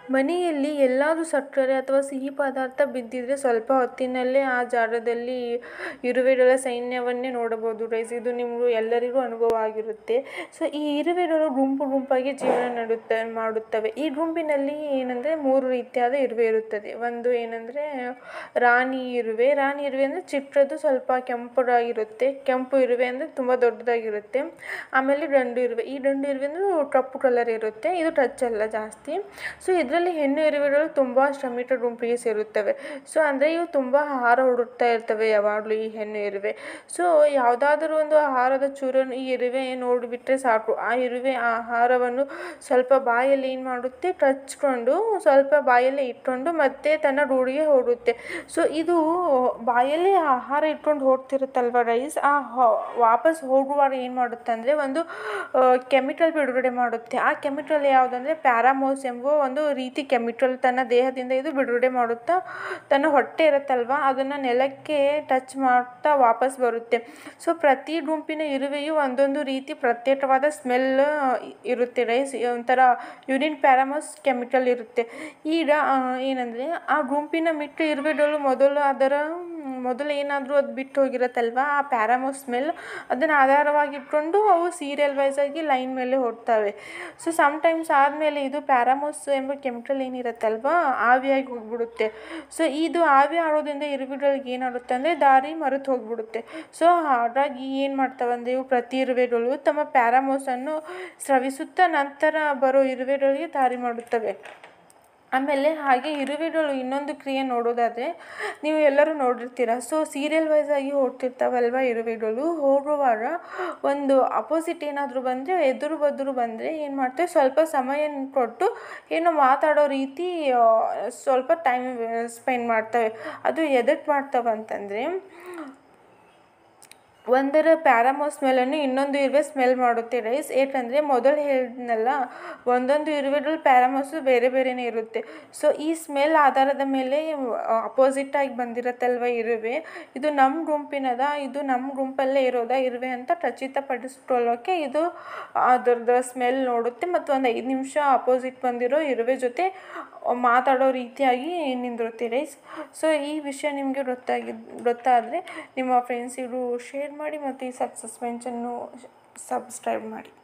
ಮನೆಯಲ್ಲಿ ಎಲ್ಲಾದರೂ ಸಕ್ಕರೆ ಅಥವಾ ಸಿಹಿ ಪದಾರ್ಥ ಬಿದ್ದಿದ್ದರೆ ಸ್ವಲ್ಪ ಹೊತ್ತಿನಲ್ಲೇ ಆ ಜಾಗದಲ್ಲಿ ಇರುವೆಗಳ ಸೈನ್ಯವನ್ನೇ ನೋಡಬಹುದು ಗೈಸ್ ಇದು ನಿಮಗೂ ಎಲ್ಲರಿಗೂ ಅನುಭವ ಆಗಿರುತ್ತೆ ಸೊ ಈ ಇರುವೆಗಳು ಗುಂಪು ಗುಂಪಾಗಿ ಜೀವನ ನಡುತ್ತ ಮಾಡುತ್ತವೆ ಈ ಗುಂಪಿನಲ್ಲಿ ಏನಂದರೆ ಮೂರು ರೀತಿಯಾದ ಇರುವೆ ಇರುತ್ತದೆ ಒಂದು ಏನಂದರೆ ರಾಣಿ ಇರುವೆ ರಾಣಿ ಇರುವೆ ಅಂದರೆ ಚಿಕ್ಕದು ಸ್ವಲ್ಪ ಕೆಂಪಗಾಗಿರುತ್ತೆ ಕೆಂಪು ಇರುವೆ ಅಂದರೆ ತುಂಬ ದೊಡ್ಡದಾಗಿರುತ್ತೆ ಆಮೇಲೆ ಗಂಡು ಇರುವೆ ಈ ಗಂಡು ಇರುವೆ ಅಂದರೆ ಕಪ್ಪು ಕಲರ್ ಇರುತ್ತೆ ಇದು ಟಚ್ ಅಲ್ಲ ಜಾಸ್ತಿ ಸೊ ಇದರಲ್ಲಿ ಹೆಣ್ಣು ಇರುವೆಗಳು ತುಂಬ ಶ್ರಮಿಕ ಗುಂಪಿಗೆ ಸೇರುತ್ತವೆ ಸೊ ಅಂದರೆ ಇವು ತುಂಬ ಆಹಾರ ಹುಡುಕ್ತಾ ಇರ್ತವೆ ಯಾವಾಗಲೂ ಈ ಹೆಣ್ಣು ಇರುವೆ ಸೊ ಯಾವುದಾದರೂ ಒಂದು ಆಹಾರದ ಚೂರನ್ನು ಈ ಇರುವೆ ನೋಡಿಬಿಟ್ರೆ ಸಾಕು ಆ ಇರುವೆ ಆ ಆಹಾರವನ್ನು ಸ್ವಲ್ಪ ಬಾಯಲ್ಲಿ ಏನು ಮಾಡುತ್ತೆ ಕಚ್ಕೊಂಡು ಸ್ವಲ್ಪ ಬಾಯಲ್ಲೇ ಇಟ್ಕೊಂಡು ಮತ್ತೆ ತನ್ನ ಗೂಡಿಗೆ ಹೋಗುತ್ತೆ ಸೊ ಇದು ಬಾಯಲ್ಲಿ ಆಹಾರ ಇಟ್ಕೊಂಡು ಹೋಗ್ತಿರುತ್ತಲ್ವ ರೈಸ್ ಆ ವಾಪಸ್ ಹೋಗುವಾಗ ಏನು ಮಾಡುತ್ತೆ ಅಂದರೆ ಒಂದು ಕೆಮಿಕಲ್ ಬಿಡುಗಡೆ ಮಾಡುತ್ತೆ ಆ ಕೆಮಿಕಲ್ ಯಾವುದಂದರೆ ಪ್ಯಾರಾಮೋಸ್ ಎಂಬ ಒಂದು ರೀತಿ ಕೆಮಿಕಲ್ ತನ್ನ ದೇಹದಿಂದ ಇದು ಬಿಡುಗಡೆ ಮಾಡುತ್ತಾ ತನ್ನ ಹೊಟ್ಟೆ ಇರುತ್ತಲ್ವ ಅದನ್ನು ನೆಲಕ್ಕೆ ಟಚ್ ಮಾಡ್ತಾ ವಾಪಸ್ ಬರುತ್ತೆ ಸೊ ಪ್ರತಿ ಗುಂಪಿನ ಇರುವೆಯು ಒಂದೊಂದು ರೀತಿ ಪ್ರತ್ಯೇಕವಾದ ಸ್ಮೆಲ್ ಇರುತ್ತೆ ರೈಸ್ ಒಂಥರ ಯೂರಿನ್ ಪ್ಯಾರಾಮೋಸ್ ಕೆಮಿಕಲ್ ಇರುತ್ತೆ ಈಗ ಏನಂದರೆ ಆ ಗುಂಪಿನ ಮಿಕ್ಕ ಇರುವೆಗಳು ಮೊದಲು ಅದರ ಮೊದಲು ಏನಾದರೂ ಅದು ಬಿಟ್ಟು ಹೋಗಿರುತ್ತಲ್ವ ಆ ಪ್ಯಾರಾಮೋಸ್ ಸ್ಮೆಲ್ ಅದನ್ನು ಆಧಾರವಾಗಿ ಇಟ್ಕೊಂಡು ಅವು ಸೀರಿಯಲ್ ವೈಸ್ ಆಗಿ ಲೈನ್ ಮೇಲೆ ಹೊರಡ್ತವೆ ಸೊ ಸಮ್ಟೈಮ್ಸ್ ಆದಮೇಲೆ ಇದು ಪ್ಯಾರಾಮೋಸ್ ಎಂಬ ಕೆಮಿಕಲ್ ಏನಿರುತ್ತಲ್ವ ಆವಿಯಾಗಿ ಹೋಗ್ಬಿಡುತ್ತೆ ಸೊ ಇದು ಆವಿ ಆಡೋದ್ರಿಂದ ಇರುವೆಗಳಿಗೆ ಏನಾಗುತ್ತೆ ಅಂದರೆ ದಾರಿ ಮರೆತು ಹೋಗ್ಬಿಡುತ್ತೆ ಸೊ ಹಾಗಾಗಿ ಏನು ಮಾಡ್ತವೆ ಅಂದರೆ ಇವು ಪ್ರತಿ ಇರುವೆಗಳು ತಮ್ಮ ಪ್ಯಾರಾಮೋಸನ್ನು ಸ್ರವಿಸುತ್ತಾ ನಂತರ ಬರೋ ಇರುವೆಗಳಿಗೆ ದಾರಿ ಮಾಡುತ್ತವೆ ಆಮೇಲೆ ಹಾಗೆ ಇರುವೆಗಳು ಇನ್ನೊಂದು ಕ್ರಿಯೆ ನೋಡೋದಾದರೆ ನೀವು ಎಲ್ಲರೂ ನೋಡಿರ್ತೀರ ಸೊ ಸೀರಿಯಲ್ ವೈಸ್ ಆಗಿ ಹೋಗ್ತಿರ್ತಾವಲ್ವ ಇರುವೆಗಳು ಹೋಗುವಾಗ ಒಂದು ಅಪೋಸಿಟ್ ಏನಾದರೂ ಬಂದರೆ ಎದುರು ಬದುರು ಬಂದರೆ ಏನು ಮಾಡ್ತೇವೆ ಸ್ವಲ್ಪ ಸಮಯ ಕೊಟ್ಟು ಏನೋ ಮಾತಾಡೋ ರೀತಿ ಸ್ವಲ್ಪ ಟೈಮ್ ಸ್ಪೆಂಡ್ ಮಾಡ್ತವೆ ಅದು ಎದಕ್ಕೆ ಮಾಡ್ತವೆ ಅಂತಂದರೆ ಒಂದರ ಪ್ಯಾರಾಮೋಸ್ ಸ್ಮೆಲ್ಲನ್ನು ಇನ್ನೊಂದು ಇರುವೆ ಸ್ಮೆಲ್ ಮಾಡುತ್ತೆ ರೈಸ್ ಏಕೆಂದರೆ ಮೊದಲು ಹೇಳಿದ್ನಲ್ಲ ಒಂದೊಂದು ಇರುವೆಗಳು ಪ್ಯಾರಾಮೋಸು ಬೇರೆ ಬೇರೆಯೇ ಇರುತ್ತೆ ಸೊ ಈ ಸ್ಮೆಲ್ ಆಧಾರದ ಮೇಲೆ ಅಪೋಸಿಟ್ಟಾಗಿ ಬಂದಿರತ್ತಲ್ವ ಇರುವೆ ಇದು ನಮ್ಮ ಗುಂಪಿನದ ಇದು ನಮ್ಮ ಗುಂಪಲ್ಲೇ ಇರೋದಾ ಇರುವೆ ಅಂತ ಖಚಿತಪಡಿಸ್ಕೊಳ್ಳೋಕ್ಕೆ ಇದು ಅದರದ್ದು ಸ್ಮೆಲ್ ನೋಡುತ್ತೆ ಮತ್ತು ಒಂದು ಐದು ನಿಮಿಷ ಅಪೋಸಿಟ್ ಬಂದಿರೋ ಇರುವೆ ಜೊತೆ ಮಾತಾಡೋ ರೀತಿಯಾಗಿ ನಿಂದಿರುತ್ತೆ ರೈಸ್ ಸೊ ಈ ವಿಷಯ ನಿಮಗೆ ಗೊತ್ತಾಗಿದ್ದು ಗೊತ್ತಾದರೆ ನಿಮ್ಮ ಫ್ರೆಂಡ್ಸಿಗೂ ಶೇರ್ ಮಾಡಿ ಮತ್ತು ಈ ಸಕ್ಸಸ್ ಬೆಂಚನ್ನು ಸಬ್ಸ್ಕ್ರೈಬ್ ಮಾಡಿ